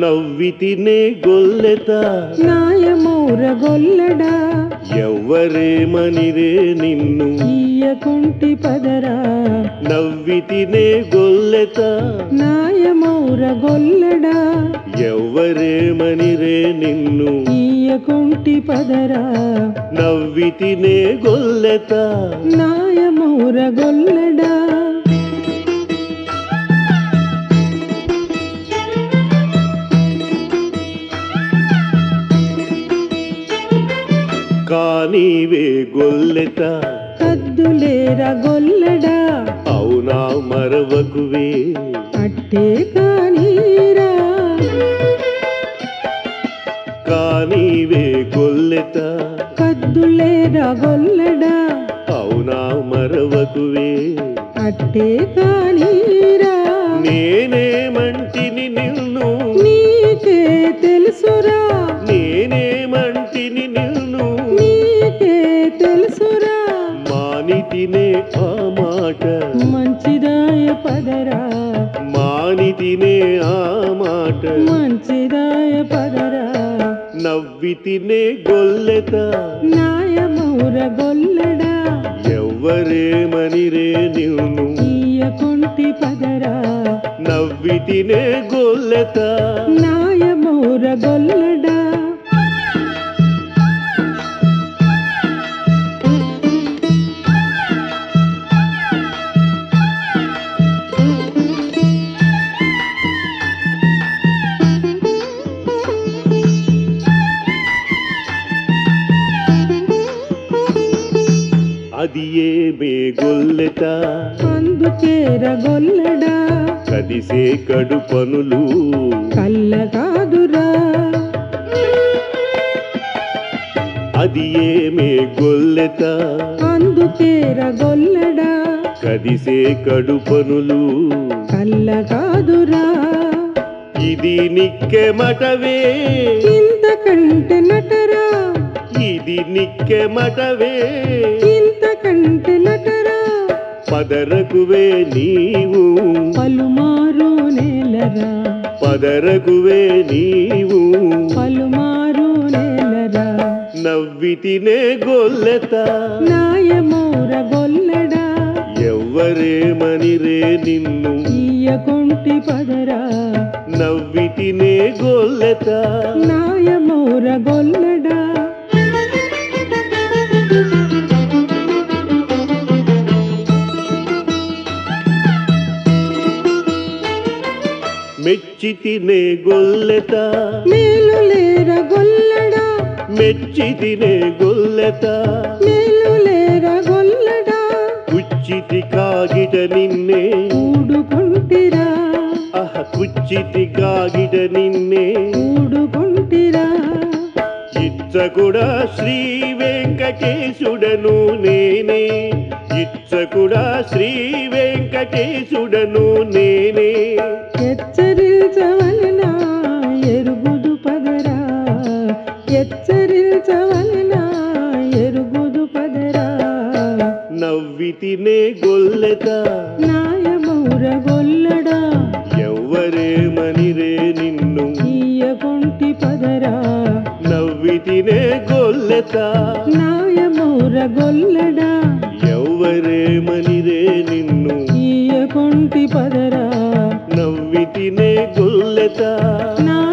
నవ్వితినే గొల్లెత నాయమౌర గొల్లడా ఎవ్వరేమనిరే నిన్ను ఈయకుంటి పదరా నవ్వితినే గొల్లెత నాయమౌర గొల్లడా ఎవ్వరేమనిరే నిన్ను ఈయకుంటి పదరా నవ్వితినే గొల్లెత నాయమౌర గొల్లడా కానీవే గొల్లెత కద్దులేర గొల్లడా అవునా మరవకువే అట్టే కానీరా కానీవే గొల్లెత కద్దులేర గొల్లడా అవునా మరవకువే అట్టే కానీరా నేనేమంటిని నిన్ను నీకే తెలుసురా నేనేమంటిని నిన్ను నీకే తెలుసురా మానితినే ఆ మాట మంచిదాయ పదరా మానితినే ఆ మాట మంచిదాయ పదరా నవ్వితినే గొల్లెత నాయమౌర గొల్లడా ఎవ్వరేమనిరే నిన్ను ఈయకుంటి పదరా నవ్వితినే గొల్లెత నాయమౌర గొల్లడా అది ఏమే గొల్లెత అందుకేర గొల్లడా కదిసే కడు పనులు కల్ల కాదురా అది ఏమే గొల్లెత అందుకేర గొల్లడా కదిసే కడు పనులు కల్ల కాదురా ఇది నిక్కెమటవే ఇంతకంటే నటరా ఇది నిక్కెమటవే ఇంతకంటే నటరా పదరకువే నీవు పలుమారు నేలరా పదరకువే నీవు పలుమారు నేలరా నవ్వితినే గొల్లెత నాయమౌర గొల్లడా ఎవ్వరేమనిరే నిన్ను ఈయకుంటి పదరా నవ్వితినే గొల్లెత నాయమౌర గొల్లడా మెచ్చితినే గొల్లెత మేలు లేర గొల్లడా మెచ్చితినే గొల్లెత మేలు లేర గొల్లడా కుచ్చితి కాగిట నిన్నే ఊడుకుంటిరా అహ కుచ్చితి కాగిట నిన్నే ఊడుకుంటిరా ఇచ్చకుడా శ్రీ వెంకటేశుడను నేనే ఇచ్చకుడా శ్రీ వెంకటేశుడను నేనే హెచ్చరించవలనా ఎరుగుదు పదరా హెచ్చరించవలనా ఎరుగుదు పదరా నవ్వితినే గొల్లెత నాయమౌర గొల్లడా ఎవ్వరేమనిరే నిన్ను ఈయకుంటి పదరా నవ్వితినే గొల్లెత నాయమౌర గొల్లడా ఎవ్వరేమనిరే నిన్ను ఈయకుంటి పదరా నవ్వితినే గొల్లెత నా